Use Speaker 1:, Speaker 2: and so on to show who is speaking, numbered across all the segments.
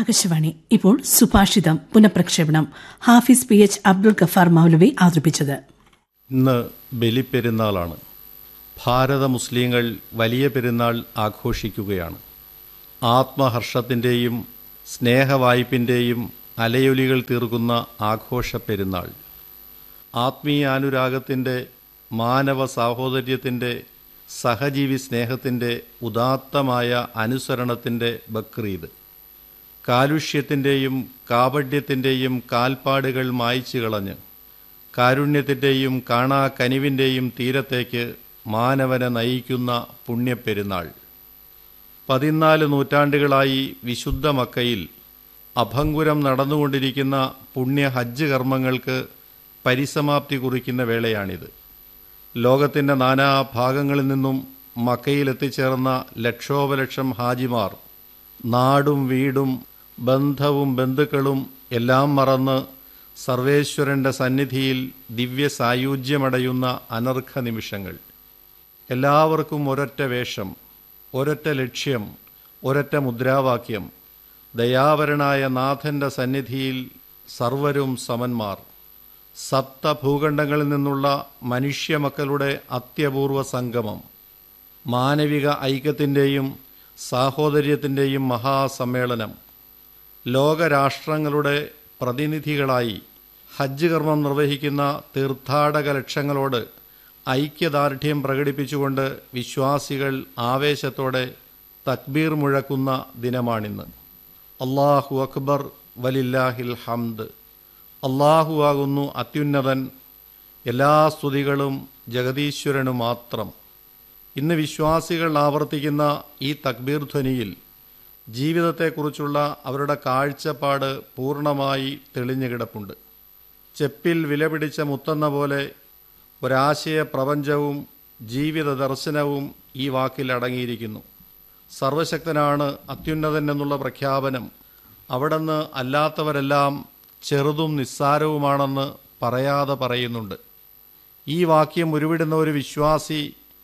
Speaker 1: ആകാശവാണി ഇപ്പോൾ സുഭാഷിതം പുനഃപ്രക്ഷേപണം ഹാഫിസ് പി എച്ച് അബ്ദുൾ ഗഫാർ മൗലവി അവതരിപ്പിച്ചത്
Speaker 2: ഇന്ന് ബലിപ്പെരുന്നാളാണ് ഭാരത മുസ്ലിങ്ങൾ വലിയ പെരുന്നാൾ ആഘോഷിക്കുകയാണ് ആത്മഹർഷത്തിൻ്റെയും സ്നേഹവായ്പിൻ്റെയും അലയൊലികൾ തീർക്കുന്ന ആഘോഷ പെരുന്നാൾ ആത്മീയാനുരാഗത്തിൻ്റെ മാനവ സാഹോദര്യത്തിൻ്റെ സഹജീവി സ്നേഹത്തിൻ്റെ ഉദാത്തമായ അനുസരണത്തിൻ്റെ ബക്രീദ് കാലുഷ്യത്തിൻ്റെയും കാപഡ്യത്തിൻ്റെയും കാൽപ്പാടുകൾ മായ്ച്ചു കളഞ്ഞ് കാരുണ്യത്തിൻ്റെയും കാണാ കനിവിൻ്റെയും തീരത്തേക്ക് മാനവനെ നയിക്കുന്ന പുണ്യപ്പെരുന്നാൾ പതിനാല് നൂറ്റാണ്ടുകളായി വിശുദ്ധ മക്കയിൽ അഭംഗുരം നടന്നുകൊണ്ടിരിക്കുന്ന പുണ്യ ഹജ്ജ് കർമ്മങ്ങൾക്ക് പരിസമാപ്തി കുറിക്കുന്ന വേളയാണിത് ലോകത്തിൻ്റെ നാനാ ഭാഗങ്ങളിൽ നിന്നും മക്കയിലെത്തിച്ചേർന്ന ലക്ഷോപലക്ഷം ഹാജിമാർ നാടും വീടും ബന്ധവും ബന്ധുക്കളും എല്ലാം മറന്ന് സർവേശ്വരൻ്റെ സന്നിധിയിൽ ദിവ്യ സായുജ്യമടയുന്ന അനർഘ നിമിഷങ്ങൾ എല്ലാവർക്കും ഒരൊറ്റ വേഷം ഒരൊറ്റ ലക്ഷ്യം ഒരൊറ്റ മുദ്രാവാക്യം ദയാവരനായ നാഥൻ്റെ സന്നിധിയിൽ സർവരും സമന്മാർ സപ്തഭൂഖണ്ഡങ്ങളിൽ നിന്നുള്ള മനുഷ്യമക്കളുടെ അത്യപൂർവ സംഗമം മാനവിക ഐക്യത്തിൻ്റെയും സാഹോദര്യത്തിൻ്റെയും മഹാസമ്മേളനം ലോകരാഷ്ട്രങ്ങളുടെ പ്രതിനിധികളായി ഹജ്ജ് കർമ്മം നിർവഹിക്കുന്ന തീർത്ഥാടക ലക്ഷങ്ങളോട് ഐക്യദാർഢ്യം പ്രകടിപ്പിച്ചുകൊണ്ട് വിശ്വാസികൾ ആവേശത്തോടെ തക്ബീർ മുഴക്കുന്ന ദിനമാണിന്ന് അള്ളാഹു അക്ബർ വലില്ലാഹിൽ ഹംദ് അള്ളാഹു ആകുന്നു അത്യുന്നതൻ എല്ലാ സ്തുതികളും ജഗതീശ്വരനു മാത്രം ഇന്ന് വിശ്വാസികൾ ആവർത്തിക്കുന്ന ഈ തക്ബീർ ധ്വനിയിൽ ജീവിതത്തെക്കുറിച്ചുള്ള അവരുടെ കാഴ്ചപ്പാട് പൂർണ്ണമായി തെളിഞ്ഞു കിടപ്പുണ്ട് ചെപ്പിൽ വിലപിടിച്ച മുത്തെന്ന പോലെ ഒരാശയ പ്രപഞ്ചവും ജീവിത ദർശനവും ഈ വാക്കിൽ അടങ്ങിയിരിക്കുന്നു സർവശക്തനാണ് അത്യുന്നതൻ എന്നുള്ള പ്രഖ്യാപനം അവിടുന്ന് അല്ലാത്തവരെല്ലാം ചെറുതും നിസ്സാരവുമാണെന്ന് പറയാതെ പറയുന്നുണ്ട് ഈ വാക്യം ഉരുവിടുന്ന ഒരു വിശ്വാസി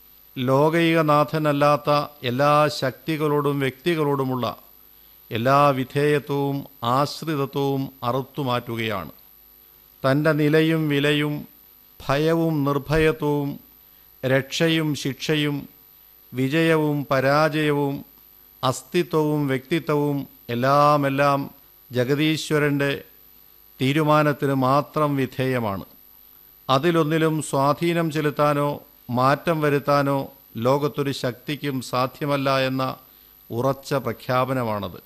Speaker 2: ലോകൈകനാഥനല്ലാത്ത എല്ലാ ശക്തികളോടും വ്യക്തികളോടുമുള്ള എല്ലാ വിധേയത്വവും ആശ്രിതത്വവും അറുത്തുമാറ്റുകയാണ് തൻ്റെ നിലയും വിലയും ഭയവും നിർഭയത്വവും രക്ഷയും ശിക്ഷയും വിജയവും പരാജയവും അസ്തിത്വവും വ്യക്തിത്വവും എല്ലാമെല്ലാം ജഗതീശ്വരൻ്റെ തീരുമാനത്തിന് മാത്രം വിധേയമാണ് അതിലൊന്നിലും സ്വാധീനം ചെലുത്താനോ മാറ്റം വരുത്താനോ ലോകത്തൊരു ശക്തിക്കും സാധ്യമല്ല എന്ന ഉറച്ച പ്രഖ്യാപനമാണത്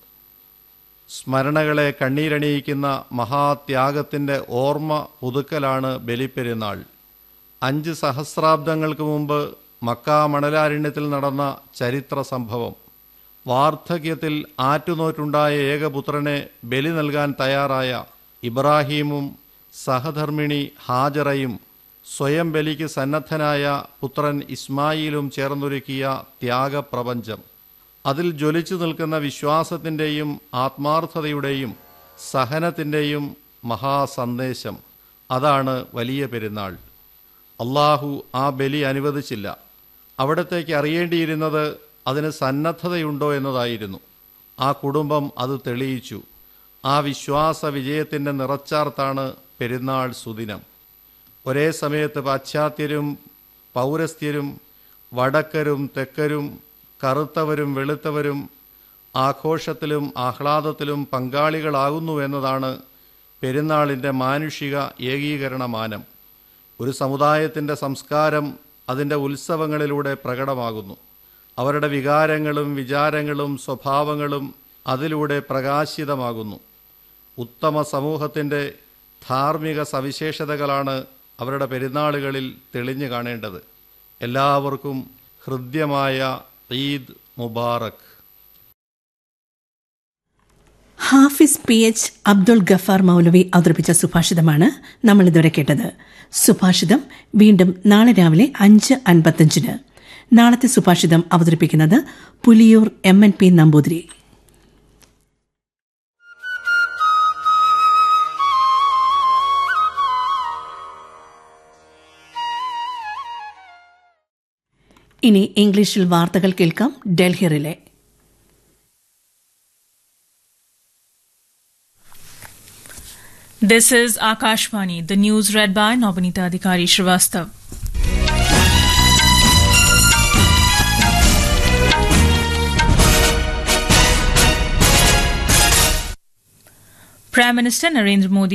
Speaker 2: സ്മരണകളെ കണ്ണീരണിയിക്കുന്ന മഹാത്യാഗത്തിൻ്റെ ഓർമ്മ പുതുക്കലാണ് ബലിപ്പെരുന്നാൾ അഞ്ച് സഹസ്രാബ്ദങ്ങൾക്ക് മുമ്പ് മക്ക മണലാരണ്യത്തിൽ നടന്ന ചരിത്ര സംഭവം വാർദ്ധക്യത്തിൽ ആറ്റുനോറ്റുണ്ടായ ഏകപുത്രനെ ബലി നൽകാൻ തയ്യാറായ ഇബ്രാഹീമും സഹധർമ്മിണി ഹാജറയും സ്വയം ബലിക്ക് സന്നദ്ധനായ പുത്രൻ ഇസ്മായിലും ചേർന്നൊരുക്കിയ ത്യാഗപ്രപഞ്ചം അതിൽ ജ്വലിച്ചു നിൽക്കുന്ന വിശ്വാസത്തിൻ്റെയും ആത്മാർത്ഥതയുടെയും സഹനത്തിൻ്റെയും മഹാസന്ദേശം അതാണ് വലിയ പെരുന്നാൾ അള്ളാഹു ആ ബലി അനുവദിച്ചില്ല അവിടത്തേക്ക് അറിയേണ്ടിയിരുന്നത് അതിന് സന്നദ്ധതയുണ്ടോ എന്നതായിരുന്നു ആ കുടുംബം അത് തെളിയിച്ചു ആ വിശ്വാസ വിജയത്തിൻ്റെ നിറച്ചാർത്താണ് പെരുന്നാൾ സുദിനം ഒരേ സമയത്ത് പാശ്ചാത്യരും പൗരസ്ത്യരും വടക്കരും തെക്കരും കറുത്തവരും വെളുത്തവരും ആഘോഷത്തിലും ആഹ്ലാദത്തിലും പങ്കാളികളാകുന്നു എന്നതാണ് പെരുന്നാളിൻ്റെ മാനുഷിക ഏകീകരണ മാനം ഒരു സമുദായത്തിൻ്റെ സംസ്കാരം അതിൻ്റെ ഉത്സവങ്ങളിലൂടെ പ്രകടമാകുന്നു അവരുടെ വികാരങ്ങളും വിചാരങ്ങളും സ്വഭാവങ്ങളും അതിലൂടെ പ്രകാശിതമാകുന്നു ഉത്തമ സമൂഹത്തിൻ്റെ ധാർമ്മിക സവിശേഷതകളാണ് അവരുടെ പെരുന്നാളുകളിൽ തെളിഞ്ഞു കാണേണ്ടത് എല്ലാവർക്കും ഹൃദ്യമായ ഈദ് മുബാറക്
Speaker 1: ഹാഫിസ് പി എച്ച് അബ്ദുൾ ഗഫാർ മൗലവി അവതരിപ്പിച്ച സുഭാഷിതമാണ് നമ്മൾ ഇതുവരെ കേട്ടത് സുഭാഷിതം വീണ്ടും നാളെ രാവിലെ അഞ്ച് അൻപത്തഞ്ചിന് നാളത്തെ സുഭാഷിതം അവതരിപ്പിക്കുന്നത് Puliyur M N P Namboothiri ഇനി ഇംഗ്ലീഷിൽ വാർത്തകൾ കേൾക്കാം Delhi relay
Speaker 3: This is Akashvani, the news read by Nobinita Adhikari Srivastav. Prime Minister Narendra Modi